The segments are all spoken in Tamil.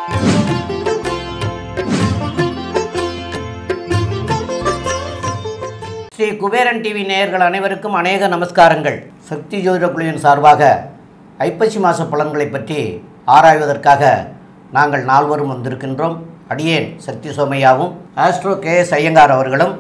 ஸ்ரீ குபேரன் டிவி நேயர்கள் அனைவருக்கும் அநேக நமஸ்காரங்கள் சக்தி ஜோதிட குழுவின் சார்பாக ஐப்பசி மாத பலன்களை பற்றி ஆராய்வதற்காக நாங்கள் நால்வரும் வந்திருக்கின்றோம் அடியேன் சக்தி சோமையாவும் ஆஸ்ட்ரோ கே எஸ் ஐயங்கார் அவர்களும்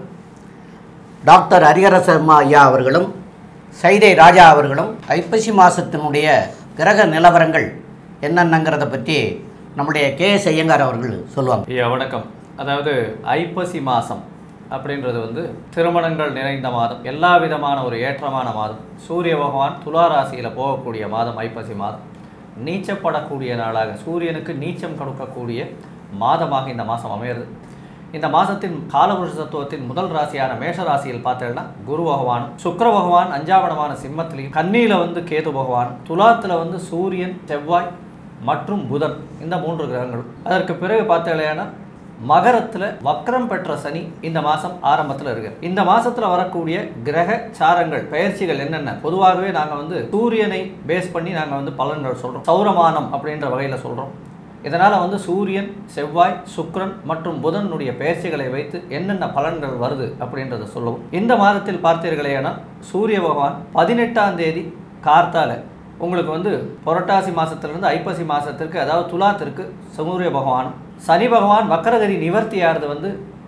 டாக்டர் ஹரிஹர சர்மா ஐயா அவர்களும் சைதை ராஜா அவர்களும் ஐப்பசி மாதத்தினுடைய கிரக நிலவரங்கள் என்னென்னங்கிறத பற்றி நம்முடைய கே எஸ் ஐயங்கார் அவர்கள் சொல்லுவாங்க ஐயா வணக்கம் அதாவது ஐப்பசி மாதம் அப்படின்றது வந்து திருமணங்கள் நிறைந்த மாதம் எல்லா விதமான ஒரு ஏற்றமான மாதம் சூரிய பகவான் துலா ராசியில் போகக்கூடிய மாதம் ஐப்பசி மாதம் நீச்சப்படக்கூடிய நாளாக சூரியனுக்கு நீச்சம் கொடுக்கக்கூடிய மாதமாக இந்த மாதம் அமையிறது இந்த மாதத்தின் காலபுருஷ தத்துவத்தின் முதல் ராசியான மேஷ ராசியில் பார்த்தீங்கன்னா குரு பகவான் சுக்கிர பகவான் அஞ்சாவடமான சிம்மத்திலையும் கன்னியில் வந்து கேது பகவான் துலாத்தில் வந்து சூரியன் செவ்வாய் மற்றும் புதன் இந்த மூன்று கிரகங்களும் அதற்கு பிறகு பார்த்தீங்கன்னா மகரத்தில் வக்ரம் பெற்ற சனி இந்த மாதம் ஆரம்பத்தில் இருக்கு இந்த மாதத்தில் வரக்கூடிய கிரக சாரங்கள் பயிற்சிகள் என்னென்ன பொதுவாகவே நாங்கள் வந்து சூரியனை பேஸ் பண்ணி நாங்கள் வந்து பலன்கள் சொல்கிறோம் சௌரமானம் அப்படின்ற வகையில் சொல்கிறோம் இதனால் வந்து சூரியன் செவ்வாய் சுக்கிரன் மற்றும் புதனுடைய பயிற்சிகளை வைத்து என்னென்ன பலன்கள் வருது அப்படின்றத சொல்லவும் இந்த மாதத்தில் பார்த்தீர்களேனால் சூரிய பகவான் பதினெட்டாம் தேதி கார்த்தால உங்களுக்கு வந்து புரட்டாசி மாதத்திலிருந்து ஐப்பசி மாதத்திற்கு அதாவது துலாத்திற்கு சூரிய பகவானும் சனி பகவான் வக்கரகரி நிவர்த்தியாகிறது வந்து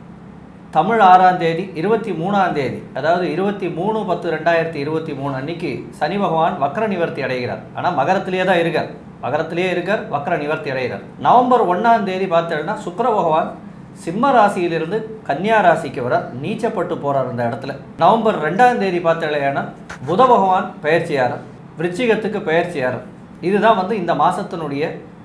தமிழ் ஆறாம் தேதி இருபத்தி மூணாம் தேதி அதாவது இருபத்தி மூணு பத்து ரெண்டாயிரத்தி இருபத்தி மூணு அன்னைக்கு சனி பகவான் வக்கர நிவர்த்தி அடைகிறார் ஆனால் மகரத்திலேயே தான் இருக்கார் மகரத்திலேயே இருக்கார் வக்கர நிவர்த்தி அடைகிறார் நவம்பர் ஒன்றாம் தேதி பார்த்தோம்னா சுக்கிர பகவான் சிம்ம ராசியிலிருந்து கன்னியா ராசிக்கு வர நீச்சப்பட்டு போறார் இந்த இடத்துல நவம்பர் ரெண்டாம் தேதி பார்த்தீங்கன்னா புத பகவான் பயிற்சியார் விருச்சிகத்துக்கு பயிற்சியார் இதுதான் வந்து இந்த மாசத்தினுடைய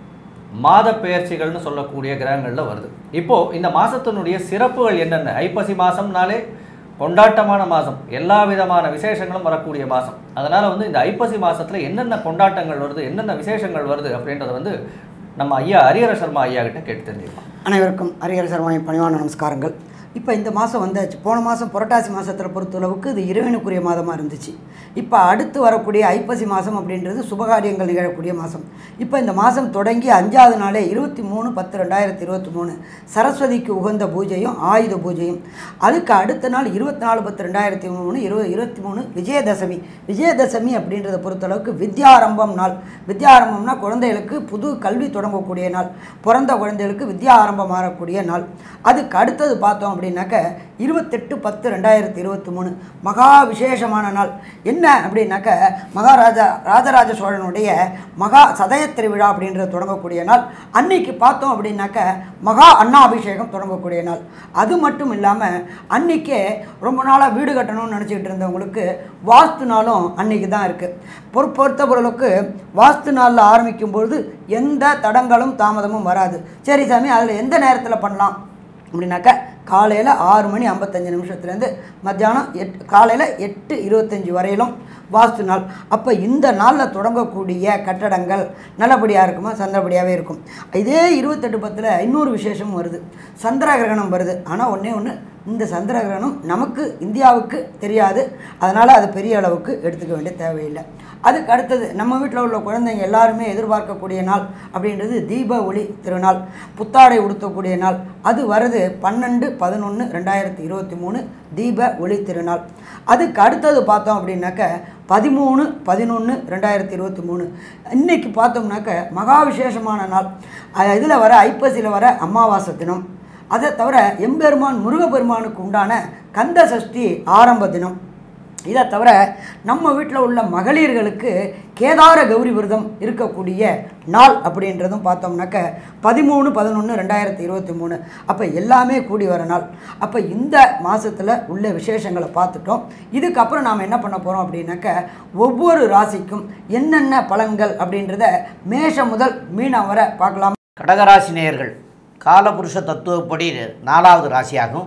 மாத பெயர்ச்சிகள்னு சொல்லக்கூடிய கிரகங்களில் வருது இப்போது இந்த மாதத்தினுடைய சிறப்புகள் என்னென்ன ஐப்பசி மாதம்னாலே கொண்டாட்டமான மாதம் எல்லா விதமான விசேஷங்களும் வரக்கூடிய மாதம் அதனால் வந்து இந்த ஐப்பசி மாதத்தில் என்னென்ன கொண்டாட்டங்கள் வருது என்னென்ன விசேஷங்கள் வருது அப்படின்றத வந்து நம்ம ஐயா ஹரிஹர சர்மா ஐயா கிட்ட கேட்டு தெரிஞ்சுக்கலாம் அனைவருக்கும் ஹரிஹர சர்மாவின் பணிவான நமஸ்காரங்கள் இப்போ இந்த மாதம் வந்தாச்சு போன மாதம் புரட்டாசி மாதத்தில் பொறுத்தளவுக்கு இது இறைவனுக்குரிய மாதமாக இருந்துச்சு இப்போ அடுத்து வரக்கூடிய ஐப்பசி மாதம் அப்படின்றது சுபகாரியங்கள் நிகழக்கூடிய மாதம் இப்போ இந்த மாதம் தொடங்கி அஞ்சாவது நாளே இருபத்தி மூணு பத்து ரெண்டாயிரத்தி இருபத்தி மூணு சரஸ்வதிக்கு உகந்த பூஜையும் ஆயுத பூஜையும் அதுக்கு அடுத்த நாள் இருபத்தி நாலு பத்து ரெண்டாயிரத்தி மூணு இரு இருபத்தி மூணு விஜயதசமி விஜயதசமி அப்படின்றத பொறுத்தளவுக்கு வித்யாரம்பம் நாள் வித்யாரம்பம்னா குழந்தைகளுக்கு புது கல்வி தொடங்கக்கூடிய நாள் பிறந்த குழந்தைகளுக்கு வித்யா ஆரம்பம் மாறக்கூடிய நாள் அதுக்கு அடுத்தது பார்த்தோம் அப்படின்னாக்க இருபத்தெட்டு பத்து ரெண்டாயிரத்தி இருபத்தி மூணு மகா விசேஷமான நாள் என்ன அப்படின்னாக்க மகாராஜா ராஜராஜ சோழனுடைய மகா சதய திருவிழா அப்படின்றது தொடங்கக்கூடிய நாள் அன்னைக்கு பார்த்தோம் அப்படின்னாக்க மகா அன்னாபிஷேகம் தொடங்கக்கூடிய நாள் அது மட்டும் இல்லாமல் அன்னைக்கே ரொம்ப நாளாக வீடு கட்டணும்னு நினச்சிக்கிட்டு இருந்தவங்களுக்கு வாஸ்து நாளும் அன்னைக்கு தான் இருக்குது பொறு பொறுத்த பொருளுக்கு வாஸ்து நாளில் ஆரம்பிக்கும் பொழுது எந்த தடங்களும் தாமதமும் வராது சரி சாமி அதில் எந்த நேரத்தில் பண்ணலாம் அப்படின்னாக்கா காலையில் ஆறு மணி ஐம்பத்தஞ்சு நிமிஷத்துலேருந்து மத்தியானம் எட் காலையில் எட்டு இருபத்தஞ்சி வரையிலும் வாஸ்து நாள் அப்போ இந்த நாளில் தொடங்கக்கூடிய கட்டடங்கள் நல்லபடியாக இருக்குமா சந்திரபடியாகவே இருக்கும் இதே இருபத்தெட்டு பத்தில் இன்னொரு விசேஷமும் வருது சந்திர கிரகணம் வருது ஆனால் ஒன்றே ஒன்று இந்த சந்திர கிரகணம் நமக்கு இந்தியாவுக்கு தெரியாது அதனால் அது பெரிய அளவுக்கு எடுத்துக்க வேண்டிய தேவையில்லை அதுக்கு அடுத்தது நம்ம வீட்டில் உள்ள குழந்தைங்க எல்லாருமே எதிர்பார்க்கக்கூடிய நாள் அப்படின்றது தீப ஒளி திருநாள் புத்தாடை உடுத்தக்கூடிய நாள் அது வருது பன்னெண்டு பதினொன்று ரெண்டாயிரத்தி இருபத்தி மூணு தீப ஒளி திருநாள் அதுக்கு அடுத்தது பார்த்தோம் அப்படின்னாக்க பதிமூணு பதினொன்று ரெண்டாயிரத்தி இருபத்தி மூணு இன்றைக்கி பார்த்தோம்னாக்க மகா விசேஷமான நாள் இதில் வர ஐப்பசியில் வர அமாவாசை தினம் அதை தவிர எம்பெருமான் முருகப்பெருமானுக்கு உண்டான கந்த சஷ்டி ஆரம்ப தினம் இதை தவிர நம்ம வீட்டில் உள்ள மகளிர்களுக்கு கேதார கௌரி விரதம் இருக்கக்கூடிய நாள் அப்படின்றதும் பார்த்தோம்னாக்க பதிமூணு பதினொன்று ரெண்டாயிரத்தி இருபத்தி மூணு அப்போ எல்லாமே கூடி வர நாள் அப்போ இந்த மாதத்தில் உள்ள விசேஷங்களை பார்த்துட்டோம் இதுக்கப்புறம் நாம் என்ன பண்ண போகிறோம் அப்படின்னாக்க ஒவ்வொரு ராசிக்கும் என்னென்ன பலன்கள் அப்படின்றத மேஷம் முதல் மீனம் வரை பார்க்கலாம் கடகராசி நேயர்கள் காலபுருஷ தத்துவப்படி நாலாவது ராசியாகும்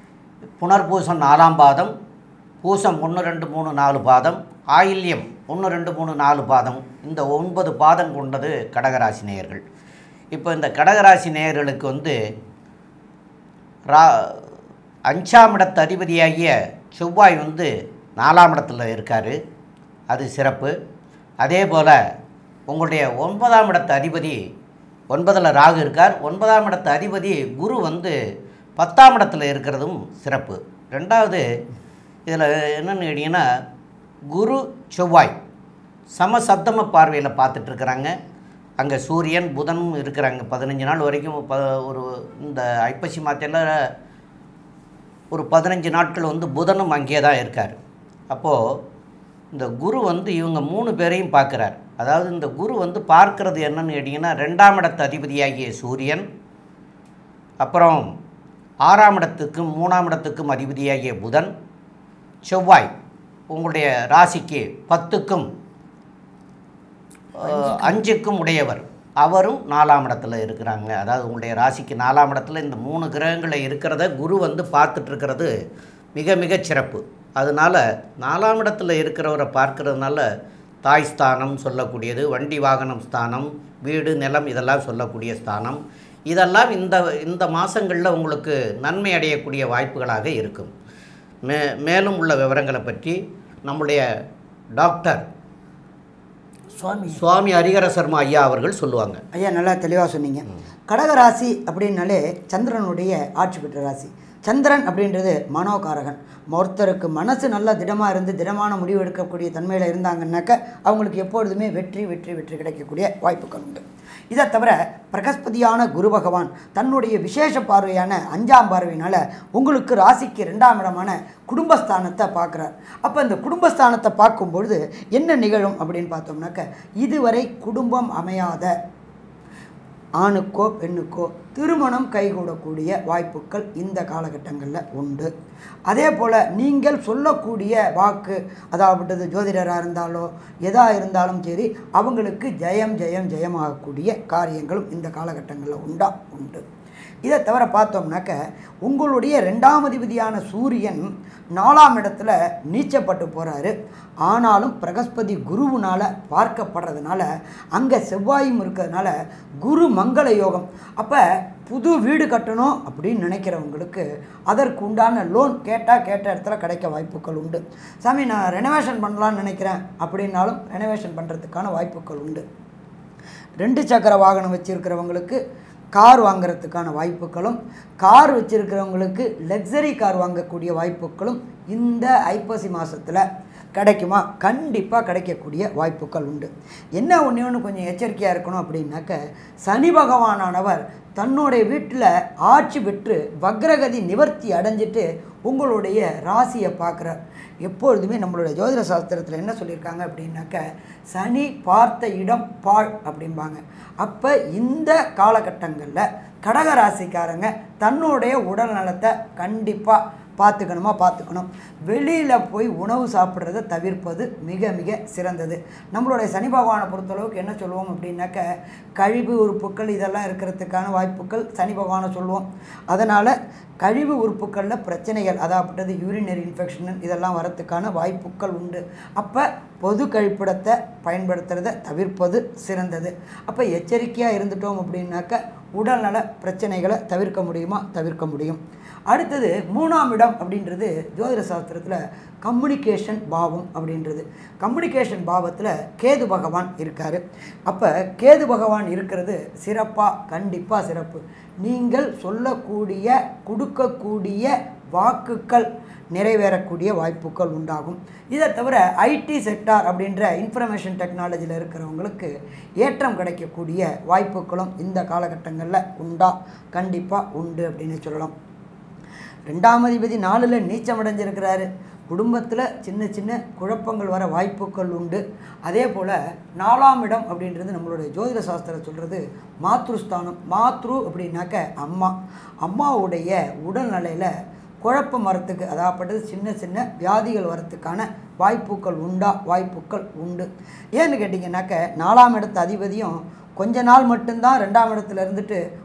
புனர்பூசம் நாலாம் பாதம் பூசம் ஒன்று ரெண்டு மூணு நாலு பாதம் ஆயில்யம் ஒன்று ரெண்டு மூணு நாலு பாதம் இந்த ஒன்பது பாதம் கொண்டது கடகராசி நேயர்கள் இப்போ இந்த கடகராசி நேயர்களுக்கு வந்து ரா அஞ்சாம் இடத்து அதிபதியாகிய செவ்வாய் வந்து நாலாம் இடத்துல இருக்கார் அது சிறப்பு அதே போல் உங்களுடைய ஒன்பதாம் இடத்து அதிபதி ஒன்பதில் ராகு இருக்கார் ஒன்பதாம் இடத்து அதிபதி குரு வந்து பத்தாம் இடத்துல இருக்கிறதும் சிறப்பு ரெண்டாவது இதில் என்னென்னு கேட்டிங்கன்னா குரு செவ்வாய் சமசப்தம பார்வையில் பார்த்துட்ருக்குறாங்க அங்கே சூரியன் புதனும் இருக்கிறாங்க பதினஞ்சு நாள் வரைக்கும் ப ஒரு இந்த ஐப்பசி மாத்தையில் ஒரு பதினஞ்சு நாட்கள் வந்து புதனும் அங்கே தான் இருக்கார் அப்போது இந்த குரு வந்து இவங்க மூணு பேரையும் பார்க்குறார் அதாவது இந்த குரு வந்து பார்க்கறது என்னன்னு கேட்டிங்கன்னா ரெண்டாம் இடத்து அதிபதியாகிய சூரியன் அப்புறம் ஆறாம் இடத்துக்கும் மூணாம் இடத்துக்கும் அதிபதியாகிய புதன் செவ்வாய் உங்களுடைய ராசிக்கு பத்துக்கும் அஹ், அஞ்சுக்கும் உடையவர் அவரும் நாலாம் இடத்துல இருக்கிறாங்க அதாவது உங்களுடைய ராசிக்கு நாலாம் இடத்துல இந்த மூணு கிரகங்களை இருக்கிறத குரு வந்து பார்த்துட்டு இருக்கிறது மிக மிகச் சிறப்பு அதனால் நாலாம் இடத்துல இருக்கிறவரை பார்க்கறதுனால தாய் ஸ்தானம் சொல்லக்கூடியது வண்டி வாகனம் ஸ்தானம் வீடு நிலம் இதெல்லாம் சொல்லக்கூடிய ஸ்தானம் இதெல்லாம் இந்த இந்த மாதங்களில் உங்களுக்கு நன்மை அடையக்கூடிய வாய்ப்புகளாக இருக்கும் மே மேலும் உள்ள விவரங்களை பற்றி நம்முடைய டாக்டர் சுவாமி சுவாமி ஹரிஹர சர்மா ஐயா அவர்கள் சொல்லுவாங்க ஐயா நல்லா தெளிவாக சொன்னீங்க கடக ராசி அப்படின்னாலே சந்திரனுடைய ஆட்சி பெற்ற ராசி சந்திரன் அப்படின்றது மனோகாரகன் ஒருத்தருக்கு மனசு நல்லா திடமாக இருந்து திடமான முடிவு எடுக்கக்கூடிய தன்மையில் இருந்தாங்கன்னாக்க அவங்களுக்கு எப்பொழுதுமே வெற்றி வெற்றி வெற்றி கிடைக்கக்கூடிய வாய்ப்புகள் உண்டு இதை தவிர பிரகஸ்பதியான குரு பகவான் தன்னுடைய விசேஷ பார்வையான அஞ்சாம் பார்வையினால் உங்களுக்கு ராசிக்கு ரெண்டாம் இடமான குடும்பஸ்தானத்தை பார்க்குறார் அப்போ இந்த குடும்பஸ்தானத்தை பார்க்கும்பொழுது என்ன நிகழும் அப்படின்னு பார்த்தோம்னாக்க இதுவரை குடும்பம் அமையாத ஆணுக்கோ பெண்ணுக்கோ திருமணம் கைகூடக்கூடிய வாய்ப்புகள் இந்த காலகட்டங்களில் உண்டு அதே போல் நீங்கள் சொல்லக்கூடிய வாக்கு அதாவது ஜோதிடராக இருந்தாலோ எதா இருந்தாலும் சரி அவங்களுக்கு ஜெயம் ஜெயம் ஜெயமாகக்கூடிய காரியங்களும் இந்த காலகட்டங்களில் உண்டா உண்டு இதை தவிர பார்த்தோம்னாக்க உங்களுடைய ரெண்டாம் அதிபதியான சூரியன் நாலாம் இடத்துல நீச்சப்பட்டு போகிறாரு ஆனாலும் பிரகஸ்பதி குருவுனால் பார்க்கப்படுறதுனால அங்கே செவ்வாயும் இருக்கிறதுனால குரு மங்கள யோகம் அப்போ புது வீடு கட்டணும் அப்படின்னு நினைக்கிறவங்களுக்கு அதற்கு உண்டான லோன் கேட்டால் கேட்ட இடத்துல கிடைக்க வாய்ப்புகள் உண்டு சாமி நான் ரெனோவேஷன் பண்ணலான்னு நினைக்கிறேன் அப்படின்னாலும் ரெனோவேஷன் பண்ணுறதுக்கான வாய்ப்புகள் உண்டு ரெண்டு சக்கர வாகனம் வச்சுருக்கிறவங்களுக்கு கார் வாங்குறதுக்கான வாய்ப்புகளும் கார் வச்சுருக்கிறவங்களுக்கு லக்ஸரி கார் வாங்கக்கூடிய வாய்ப்புகளும் இந்த ஐப்பசி மாதத்தில் கிடைக்குமா கண்டிப்பாக கிடைக்கக்கூடிய வாய்ப்புகள் உண்டு என்ன ஒன்று ஒன்று கொஞ்சம் எச்சரிக்கையாக இருக்கணும் அப்படின்னாக்க சனி பகவானானவர் தன்னுடைய வீட்டில் ஆட்சி பெற்று வக்ரகதி நிவர்த்தி அடைஞ்சிட்டு உங்களுடைய ராசியை பார்க்குறார் எப்பொழுதுமே நம்மளுடைய ஜோதிட சாஸ்திரத்தில் என்ன சொல்லியிருக்காங்க அப்படின்னாக்க சனி பார்த்த இடம் பாழ் அப்படிம்பாங்க அப்போ இந்த காலகட்டங்களில் கடக ராசிக்காரங்க தன்னுடைய உடல் நலத்தை கண்டிப்பாக பார்த்துக்கணுமா பார்த்துக்கணும் வெளியில் போய் உணவு சாப்பிட்றத தவிர்ப்பது மிக மிக சிறந்தது நம்மளுடைய சனி பகவானை பொறுத்தளவுக்கு என்ன சொல்லுவோம் அப்படின்னாக்க கழிவு உறுப்புகள் இதெல்லாம் இருக்கிறதுக்கான வாய்ப்புகள் சனி பகவானை சொல்லுவோம் அதனால் கழிவு உறுப்புகளில் பிரச்சனைகள் அதாவது யூரினரி இன்ஃபெக்ஷன் இதெல்லாம் வரத்துக்கான வாய்ப்புகள் உண்டு அப்போ பொது கழிப்பிடத்தை பயன்படுத்துகிறத தவிர்ப்பது சிறந்தது அப்போ எச்சரிக்கையாக இருந்துட்டோம் அப்படின்னாக்க உடல்நல பிரச்சனைகளை தவிர்க்க முடியுமா தவிர்க்க முடியும் அடுத்தது மூணாம் இடம் அப்படின்றது ஜோதிட சாஸ்திரத்தில் கம்யூனிகேஷன் பாவம் அப்படின்றது கம்யூனிகேஷன் பாவத்தில் கேது பகவான் இருக்கார் அப்போ கேது பகவான் இருக்கிறது சிறப்பாக கண்டிப்பாக சிறப்பு நீங்கள் சொல்லக்கூடிய கொடுக்கக்கூடிய வாக்குகள் நிறைவேறக்கூடிய வாய்ப்புகள் உண்டாகும் இதை தவிர ஐடி செக்டார் அப்படின்ற இன்ஃபர்மேஷன் டெக்னாலஜியில் இருக்கிறவங்களுக்கு ஏற்றம் கிடைக்கக்கூடிய வாய்ப்புகளும் இந்த காலகட்டங்களில் உண்டா கண்டிப்பாக உண்டு அப்படின்னு சொல்லலாம் ரெண்டாம் அதிபதி நாலில் நீச்சம் அடைஞ்சிருக்கிறாரு குடும்பத்தில் சின்ன சின்ன குழப்பங்கள் வர வாய்ப்புகள் உண்டு அதே போல் நாலாம் இடம் அப்படின்றது நம்மளுடைய ஜோதிட சாஸ்திரம் சொல்கிறது மாத்ருஸ்தானம் மாத்ரு அப்படின்னாக்க அம்மா அம்மாவுடைய உடல்நிலையில் குழப்பம் வரத்துக்கு அதாப்பட்டது சின்ன சின்ன வியாதிகள் வரத்துக்கான வாய்ப்புகள் உண்டா வாய்ப்புகள் உண்டு ஏன்னு கேட்டிங்கனாக்க நாலாம் இடத்து அதிபதியும் கொஞ்ச நாள் மட்டும்தான் ரெண்டாம் இடத்துல இருந்துட்டு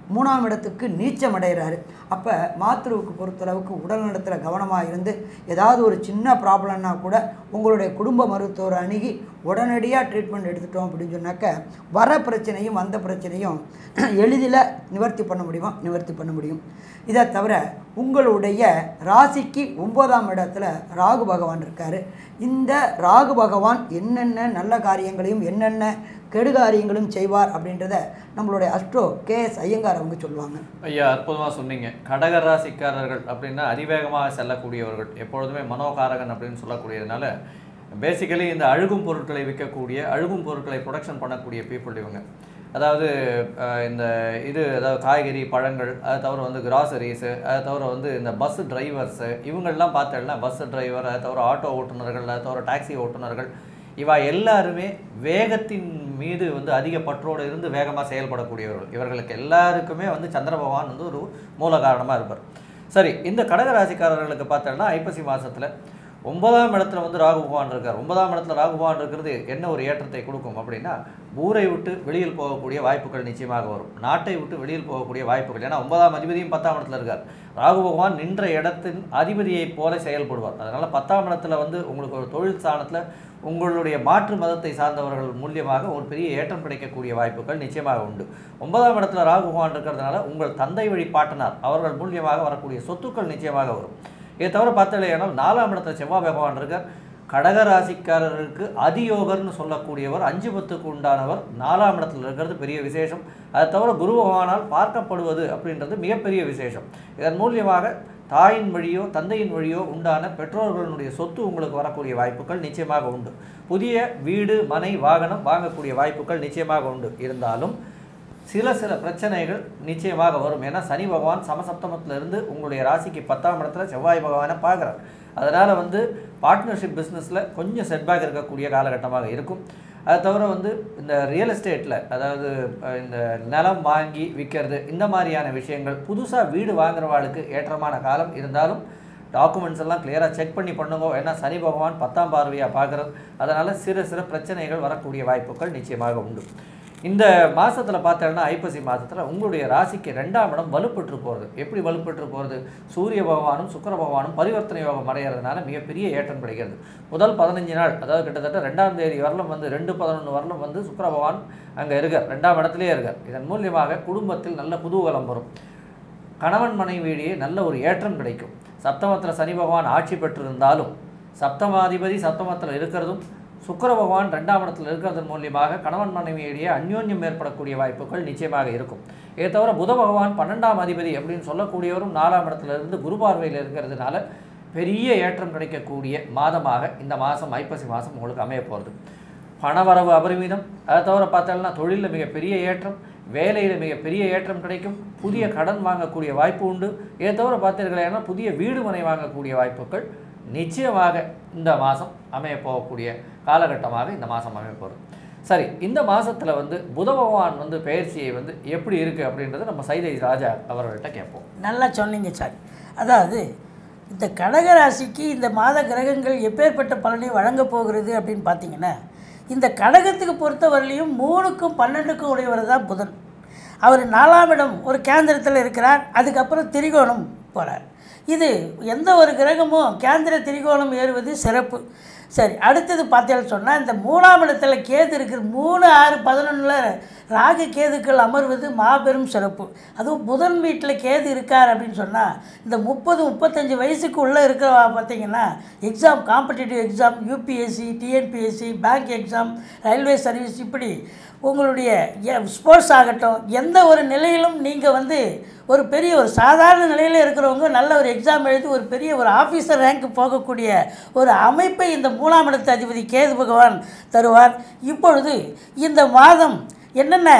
மூணாம் இடத்துக்கு நீச்சம் அடைகிறாரு அப்போ மாத்ருவுக்கு பொறுத்தளவுக்கு உடல் நலத்தில் கவனமாக இருந்து ஏதாவது ஒரு சின்ன ப்ராப்ளம்னா கூட உங்களுடைய குடும்ப மருத்துவரை அணுகி உடனடியாக ட்ரீட்மெண்ட் எடுத்துட்டோம் அப்படின்னு சொன்னாக்க வர பிரச்சனையும் வந்த பிரச்சனையும் எளிதில் நிவர்த்தி பண்ண முடியுமா நிவர்த்தி பண்ண முடியும் இதை தவிர உங்களுடைய ராசிக்கு ஒன்பதாம் இடத்துல ராகு பகவான் இருக்கார் இந்த ராகு பகவான் என்னென்ன நல்ல காரியங்களையும் என்னென்ன கெடுகாரியங்களும் செய்வார் அப்படின்றத நம்மளுடைய அஸ்ட்ரோ கே எஸ் ஐயங்கார் அவங்க சொல்லுவாங்க ஐயா அற்புதமாக சொன்னீங்க கடக ராசிக்காரர்கள் அப்படின்னா அதிவேகமாக செல்லக்கூடியவர்கள் எப்பொழுதுமே மனோகாரகன் அப்படின்னு சொல்லக்கூடியதுனால பேசிக்கலி இந்த அழுகும் பொருட்களை விற்கக்கூடிய அழுகும் பொருட்களை ப்ரொடக்ஷன் பண்ணக்கூடிய பீப்புள் இவங்க அதாவது அஹ், இந்த இது அதாவது காய்கறி பழங்கள் அதை தவிர வந்து கிராசரிஸு அதை தவிர வந்து இந்த பஸ் டிரைவர்ஸு இவங்கெல்லாம் பார்த்தேன்னா பஸ் டிரைவர் அதை தவிர ஆட்டோ ஓட்டுநர்கள் அதை தவிர டாக்ஸி ஓட்டுநர்கள் இவா எல்லாருமே வேகத்தின் மீது வந்து அதிக பற்றோடு இருந்து வேகமாக செயல்படக்கூடியவர்கள் இவர்களுக்கு எல்லாருக்குமே வந்து சந்திர பகவான் வந்து ஒரு மூல காரணமாக இருப்பார் சரி இந்த கடக ராசிக்காரர்களுக்கு பார்த்தோம்னா ஐப்பசி மாதத்தில் ஒன்பதாம் இடத்துல வந்து ராகு பகவான் இருக்கார் ஒன்பதாம் இடத்துல ராகு பகவான் இருக்கிறது என்ன ஒரு ஏற்றத்தை கொடுக்கும் அப்படின்னா ஊரை விட்டு வெளியில் போகக்கூடிய வாய்ப்புகள் நிச்சயமாக வரும் நாட்டை விட்டு வெளியில் போகக்கூடிய வாய்ப்புகள் ஏன்னா ஒன்பதாம் அதிபதியும் பத்தாம் இடத்துல இருக்கார் ராகு பகவான் நின்ற இடத்தின் அதிபதியைப் போல செயல்படுவார் அதனால் பத்தாம் இடத்துல வந்து உங்களுக்கு ஒரு தொழில் ஸ்தானத்தில் உங்களுடைய மாற்று மதத்தை சார்ந்தவர்கள் மூலியமாக ஒரு பெரிய ஏற்றம் கிடைக்கக்கூடிய வாய்ப்புகள் நிச்சயமாக உண்டு ஒன்பதாம் இடத்துல ராகு பகவான் இருக்கிறதுனால உங்கள் தந்தை வழி பாட்டனார் அவர்கள் மூலியமாக வரக்கூடிய சொத்துக்கள் நிச்சயமாக வரும் இதை தவிர பார்த்தலையானால் நாலாம் இடத்துல செவ்வாய் பகவான் இருக்கார் கடக ராசிக்காரருக்கு அதியோகர்னு சொல்லக்கூடியவர் அஞ்சு பத்துக்கு உண்டானவர் நாலாம் இடத்துல இருக்கிறது பெரிய விசேஷம் அதை தவிர குரு பகவானால் பார்க்கப்படுவது அப்படின்றது மிகப்பெரிய விசேஷம் இதன் மூலியமாக தாயின் வழியோ தந்தையின் வழியோ உண்டான பெற்றோர்களுடைய சொத்து உங்களுக்கு வரக்கூடிய வாய்ப்புகள் நிச்சயமாக உண்டு புதிய வீடு மனை வாகனம் வாங்கக்கூடிய வாய்ப்புகள் நிச்சயமாக உண்டு இருந்தாலும் சில சில பிரச்சனைகள் நிச்சயமாக வரும் ஏன்னா சனி பகவான் சமசப்தமத்தில் இருந்து உங்களுடைய ராசிக்கு பத்தாம் இடத்துல செவ்வாய் பகவானை பார்க்குறார் அதனால் வந்து பார்ட்னர்ஷிப் பிஸ்னஸில் கொஞ்சம் செட்பேக் இருக்கக்கூடிய காலகட்டமாக இருக்கும் அது தவிர வந்து இந்த ரியல் எஸ்டேட்டில் அதாவது அஹ், இந்த நிலம் வாங்கி விற்கிறது இந்த மாதிரியான விஷயங்கள் புதுசாக வீடு வாங்குறவாளுக்கு ஏற்றமான காலம் இருந்தாலும் டாக்குமெண்ட்ஸ் எல்லாம் கிளியராக செக் பண்ணி பண்ணுங்க ஏன்னா சனி பகவான் பத்தாம் பார்வையாக பார்க்குறது அதனால் சிறு சிறு பிரச்சனைகள் வரக்கூடிய வாய்ப்புகள் நிச்சயமாக உண்டு இந்த மாசத்துல பார்த்தோம்னா ஐப்பசி மாசத்துல உங்களுடைய ராசிக்கு ரெண்டாம் இடம் வலுப்பெற்று போகிறது எப்படி வலுப்பெற்று போகிறது சூரிய பகவானும் சுக்கிர பகவானும் பரிவர்த்தனை யோகம் அடைகிறதுனால மிகப்பெரிய ஏற்றம் கிடைக்கிறது முதல் பதினஞ்சு நாள் அதாவது கிட்டத்தட்ட ரெண்டாம் தேதி வரலும் வந்து ரெண்டு பதினொன்று வரலும் வந்து சுக்கிர பகவான் அங்கே இருக்கார் ரெண்டாம் இடத்துலயே இருக்கார் இதன் மூலியமாக குடும்பத்தில் நல்ல குதூகலம் வரும் கணவன் மனைவியிடையே நல்ல ஒரு ஏற்றம் கிடைக்கும் சப்தமத்தில் சனி பகவான் ஆட்சி பெற்றிருந்தாலும் சப்தமாதிபதி சப்தமத்தில் இருக்கிறதும் சுக்கிர பகவான் ரெண்டாம் இடத்துல இருக்கிறதன் மூலியமாக கணவன் மனைவியிடையே அந்யோன்யம் ஏற்படக்கூடிய வாய்ப்புகள் நிச்சயமாக இருக்கும் இதை தவிர புத பகவான் பன்னெண்டாம் அதிபதி அப்படின்னு சொல்லக்கூடியவரும் நாலாம் இடத்துல இருந்து குரு பார்வையில் இருக்கிறதுனால பெரிய ஏற்றம் கிடைக்கக்கூடிய மாதமாக இந்த மாதம் ஐப்பசி மாதம் உங்களுக்கு அமைய போகிறது பணவரவு அபரிமிதம் அதை தவிர பார்த்தோம்னா தொழிலில் மிகப்பெரிய ஏற்றம் வேலையில் மிகப்பெரிய ஏற்றம் கிடைக்கும் புதிய கடன் வாங்கக்கூடிய வாய்ப்பு உண்டு இதை தவிர பார்த்தீர்களேனா புதிய வீடு மனை வாங்கக்கூடிய வாய்ப்புகள் நிச்சயமாக இந்த மாதம் அமைய போகக்கூடிய காலகட்டமாக இந்த மாதம் அமைய போகிறது சரி இந்த மாதத்தில் வந்து புத பகவான் வந்து பெயர்ச்சியை வந்து எப்படி இருக்குது அப்படின்றத நம்ம சைதை ராஜா அவர்கள்ட்ட கேட்போம் நல்லா சொன்னீங்க சார் அதாவது இந்த கடக ராசிக்கு இந்த மாத கிரகங்கள் எப்பேற்பட்ட பலனை வழங்கப் போகிறது அப்படின்னு பார்த்தீங்கன்னா இந்த கடகத்துக்கு பொறுத்தவரையிலையும் மூணுக்கும் பன்னெண்டுக்கும் உடையவர் தான் புதன் அவர் நாலாம் இடம் ஒரு கேந்திரத்தில் இருக்கிறார் அதுக்கப்புறம் திரிகோணம் போகிறார் இது எந்த ஒரு கிரகமும் கேந்திர திரிகோணம் ஏறுவது சிறப்பு சரி அடுத்தது பார்த்தேன்னு சொன்னால் இந்த மூணாம் இடத்துல கேது இருக்குது மூணு ஆறு பதினொன்றில் ராகு கேதுக்கள் அமர்வது மாபெரும் சிறப்பு அதுவும் புதன் வீட்டில் கேது இருக்கார் அப்படின்னு சொன்னால் இந்த முப்பது முப்பத்தஞ்சு வயசுக்கு உள்ளே இருக்கிற பார்த்தீங்கன்னா exam competitive exam UPSC TNPSC bank exam railway service இப்படி உங்களுடைய ஸ்போர்ட்ஸ் ஆகட்டும் எந்த ஒரு நிலையிலும் நீங்கள் வந்து ஒரு பெரிய ஒரு சாதாரண நிலையில் இருக்கிறவங்க நல்ல ஒரு எக்ஸாம் எழுதி ஒரு பெரிய ஒரு ஆஃபீஸர் ரேங்க் போகக்கூடிய ஒரு அமைப்பை இந்த மூணாம் இடத்து அதிபதி கேது பகவான் தருவார் இப்பொழுது இந்த மாதம் என்னென்ன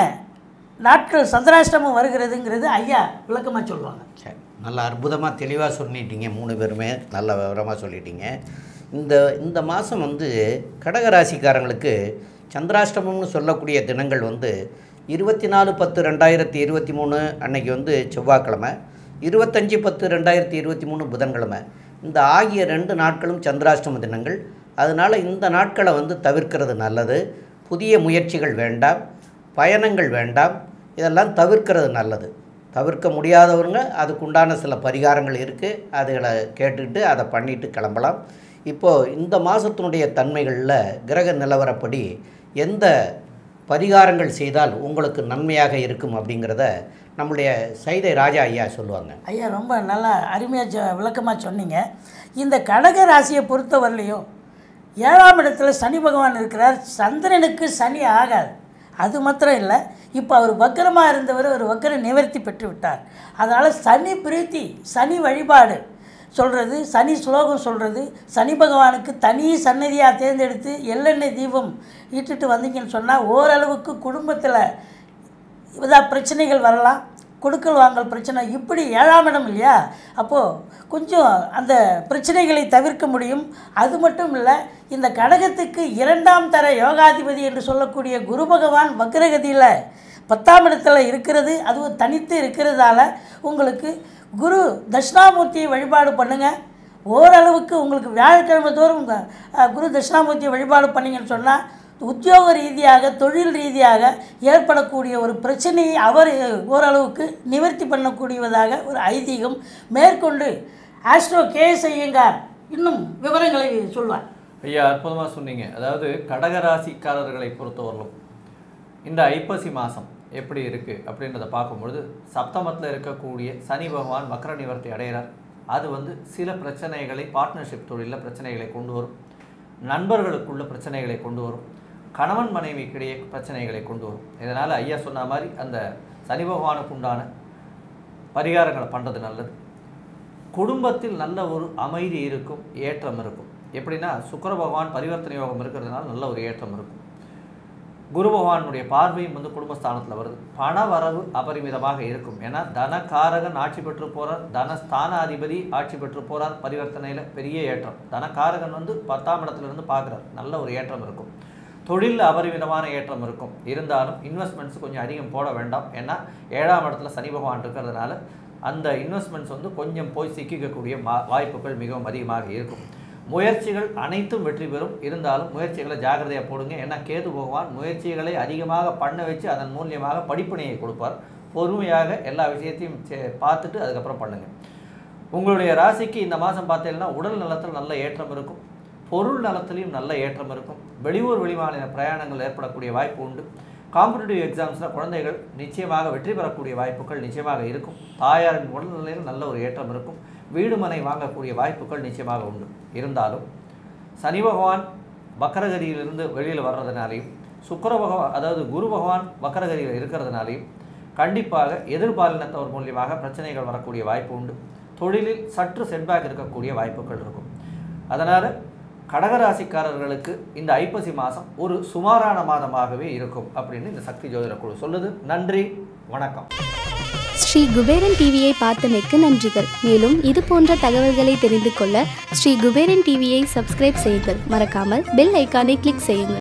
நாட்கள் சந்திராஷ்டமம் வருகிறதுங்கிறது ஐயா விளக்கமாக சொல்லுவாங்க சரி நல்லா அற்புதமாக தெளிவாக சொல்லிட்டீங்க மூணு பேருமே நல்ல விவரமாக சொல்லிட்டீங்க இந்த இந்த மாதம் வந்து கடகராசிக்காரங்களுக்கு சந்திராஷ்டமம்னு சொல்லக்கூடிய தினங்கள் வந்து இருபத்தி நாலு பத்து ரெண்டாயிரத்தி இருபத்தி மூணு அன்னைக்கு வந்து செவ்வாய்க்கிழமை இருபத்தஞ்சி பத்து ரெண்டாயிரத்தி இருபத்தி மூணு புதன்கிழமை இந்த ஆகிய ரெண்டு நாட்களும் சந்திராஷ்டம தினங்கள் அதனால் இந்த நாட்களை வந்து தவிர்க்கிறது நல்லது புதிய முயற்சிகள் வேண்டாம் பயணங்கள் வேண்டாம் இதெல்லாம் தவிர்க்கிறது நல்லது தவிர்க்க முடியாதவங்க அதுக்குண்டான சில பரிகாரங்கள் இருக்குது அதுகளை கேட்டுக்கிட்டு அதை பண்ணிட்டு கிளம்பலாம் இப்போது இந்த மாதத்தினுடைய தன்மைகளில் கிரக நிலவரப்படி எந்த பரிகாரங்கள் செய்தால் உங்களுக்கு நன்மையாக இருக்கும் அப்படிங்கிறத நம்முடைய சைதை ராஜா ஐயா சொல்லுவாங்க ஐயா ரொம்ப நல்லா அருமையாக சொ விளக்கமாக சொன்னீங்க இந்த கடக ராசியை பொறுத்தவரையிலையும் ஏழாம் இடத்துல சனி பகவான் இருக்கிறார் சந்திரனுக்கு சனி ஆகாது அது மாத்திரம் இல்லை இப்போ அவர் வக்கரமாக இருந்தவர் ஒரு வக்கர நிவர்த்தி பெற்று விட்டார் அதனால் சனி பிரீத்தி சனி வழிபாடு சொல்கிறது சனி ஸ்லோகம் சொல்கிறது சனி பகவானுக்கு தனி சன்னதியாக தேர்ந்தெடுத்து எள்ளெண்ணெய் தீபம் இட்டுட்டு வந்தீங்கன்னு சொன்னால் ஓரளவுக்கு குடும்பத்தில் இதான் பிரச்சனைகள் வரலாம் கொடுக்கல் வாங்கல் பிரச்சனை இப்படி ஏழாம் இடம் இல்லையா அப்போது கொஞ்சம் அந்த பிரச்சனைகளை தவிர்க்க முடியும் அது மட்டும் இல்லை இந்த கடகத்துக்கு இரண்டாம் தர யோகாதிபதி என்று சொல்லக்கூடிய குரு பகவான் வக்ரகதியில் பத்தாம் இடத்துல இருக்கிறது அதுவும் தனித்து இருக்கிறதால உங்களுக்கு குரு தட்சிணாமூர்த்தியை வழிபாடு பண்ணுங்கள் ஓரளவுக்கு உங்களுக்கு வியாழக்கிழமை தோறும் உங்க, அஹ், குரு தட்சிணாமூர்த்தியை வழிபாடு பண்ணீங்கன்னு சொன்னால் உத்தியோக ரீதியாக தொழில் ரீதியாக ஏற்படக்கூடிய ஒரு பிரச்சனையை அவர் ஓரளவுக்கு நிவர்த்தி பண்ணக்கூடியதாக ஒரு ஐதீகம் மேற்கொண்டு ஆஸ்ட்ரோ கேஎஸ் ஐயங்கார் இன்னும் விவரங்களை சொல்வார் ஐயா அற்புதமாக சொன்னீங்க அதாவது கடகராசிக்காரர்களை பொறுத்தவரையிலும் இந்த ஐப்பசி மாதம் எப்படி இருக்குது அப்படின்றத பார்க்கும்பொழுது சப்தமத்தில் இருக்கக்கூடிய சனி பகவான் மக்கர நிவர்த்தி அடைகிறார் அது வந்து சில பிரச்சனைகளை பார்ட்னர்ஷிப் தொழிலில் பிரச்சனைகளை கொண்டு வரும் நண்பர்களுக்குள்ள பிரச்சனைகளை கொண்டு வரும் கணவன் மனைவிக்கிடையே பிரச்சனைகளை கொண்டு வரும் இதனால் ஐயா சொன்ன மாதிரி அந்த சனி பகவானுக்கு உண்டான பரிகாரங்களை பண்ணுறது நல்லது குடும்பத்தில் நல்ல ஒரு அமைதி இருக்கும் ஏற்றம் இருக்கும் எப்படின்னா சுக்கிர பகவான் பரிவர்த்தனை யோகம் இருக்கிறதுனால நல்ல ஒரு ஏற்றம் இருக்கும் குரு பகவானுடைய பார்வையும் வந்து குடும்பஸ்தானத்தில் வருது பண வரவு அபரிமிதமாக இருக்கும் ஏன்னா தனகாரகன் ஆட்சி பெற்று போகிறார் தனஸ்தானாதிபதி ஆட்சி பெற்று போகிறார் பரிவர்த்தனையில் பெரிய ஏற்றம் தனகாரகன் வந்து பத்தாம் இடத்துல இருந்து பார்க்குறார் நல்ல ஒரு ஏற்றம் இருக்கும் தொழிலில் அபரிமிதமான ஏற்றம் இருக்கும் இருந்தாலும் இன்வெஸ்ட்மெண்ட்ஸ் கொஞ்சம் அதிகம் போட வேண்டாம் ஏன்னா ஏழாம் இடத்துல சனி பகவான் இருக்கிறதுனால அந்த இன்வெஸ்ட்மெண்ட்ஸ் வந்து கொஞ்சம் போய் சிக்கிக்கக்கூடிய மா- வாய்ப்புகள் மிகவும் அதிகமாக இருக்கும் முயற்சிகள் அனைத்தும் வெற்றி பெறும் இருந்தாலும் முயற்சிகளை ஜாக்கிரதையாக போடுங்க ஏன்னா கேது பகவான் முயற்சிகளை அதிகமாக பண்ண வச்சு அதன் மூலியமாக படிப்பினையை கொடுப்பார் பொறுமையாக எல்லா விஷயத்தையும் சே- பார்த்துட்டு அதுக்கப்புறம் பண்ணுங்க உங்களுடைய ராசிக்கு இந்த மாதம் பார்த்தீங்கன்னா உடல் நலத்தில் நல்ல ஏற்றம் இருக்கும் பொருள் நலத்திலையும் நல்ல ஏற்றம் இருக்கும் வெளியூர் வெளிமாநில பிரயாணங்கள் ஏற்படக்கூடிய வாய்ப்பு உண்டு காம்படிட்டிவ் எக்ஸாம்ஸில் குழந்தைகள் நிச்சயமாக வெற்றி பெறக்கூடிய வாய்ப்புகள் நிச்சயமாக இருக்கும் தாயாரின் உடல்நிலையில் நல்ல ஒரு ஏற்றம் இருக்கும் வீடு மனை வாங்கக்கூடிய வாய்ப்புகள் நிச்சயமாக உண்டு இருந்தாலும் சனி பகவான் வக்கரகதியிலிருந்து வெளியில் வர்றதுனாலையும் சுக்கிர பகவான் அதாவது குரு பகவான் வக்கரகதியில் இருக்கிறதுனாலையும் கண்டிப்பாக எதிர்பாலினத்தவர் மூலியமாக பிரச்சனைகள் வரக்கூடிய வாய்ப்பு உண்டு தொழிலில் சற்று செட்பேக் இருக்கக்கூடிய வாய்ப்புகள் இருக்கும் அதனால் கடகராசிக்காரர்களுக்கு இந்த ஐப்பசி மாதம் ஒரு சுமாரான மாதமாகவே இருக்கும் அப்படின்னு இந்த சக்தி ஜோதிட குழு சொல்லுது நன்றி வணக்கம் ஸ்ரீ குபேரன் டிவியை பார்த்தமைக்கு நன்றிகள் மேலும் இது போன்ற தகவல்களை தெரிந்து கொள்ள ஸ்ரீ குபேரன் டிவியை சப்ஸ்கிரைப் செய்யுங்கள் மறக்காமல் பெல் ஐக்கானை கிளிக் செய்யுங்கள்